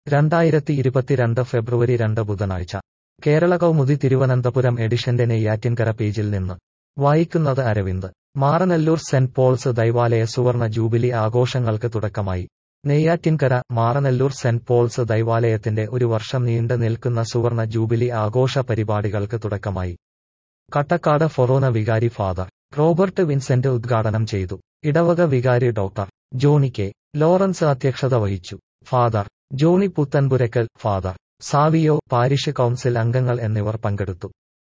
രണ്ടായിരത്തി ഇരുപത്തിരണ്ട് ഫെബ്രുവരി രണ്ട് ബുധനാഴ്ച കേരള കൗമുദി തിരുവനന്തപുരം എഡിഷന്റെ നെയ്യാറ്റിൻകര പേജിൽ നിന്ന് വായിക്കുന്നത് അരവിന്ദ് മാറനല്ലൂർ സെന്റ് പോൾസ് ദൈവാലയ സുവർണ ജൂബിലി ആഘോഷങ്ങൾക്ക് തുടക്കമായി നെയ്യാറ്റിൻകര മാറനല്ലൂർ സെന്റ് പോൾസ് ദൈവാലയത്തിന്റെ ഒരു വർഷം നീണ്ടു നിൽക്കുന്ന സുവർണ ജൂബിലി ആഘോഷ പരിപാടികൾക്ക് തുടക്കമായി കട്ടക്കാട് ഫൊറോന വികാരി ഫാദർ റോബർട്ട് വിൻസെന്റ് ഉദ്ഘാടനം ചെയ്തു ഇടവക വികാരി ഡോക്ടർ ജോണി കെ ലോറൻസ് അധ്യക്ഷത വഹിച്ചു Father Johnny Puthenpurackal Father Savio parish council അംഗങ്ങൾ എന്നിവർ പങ്കെടുത്തു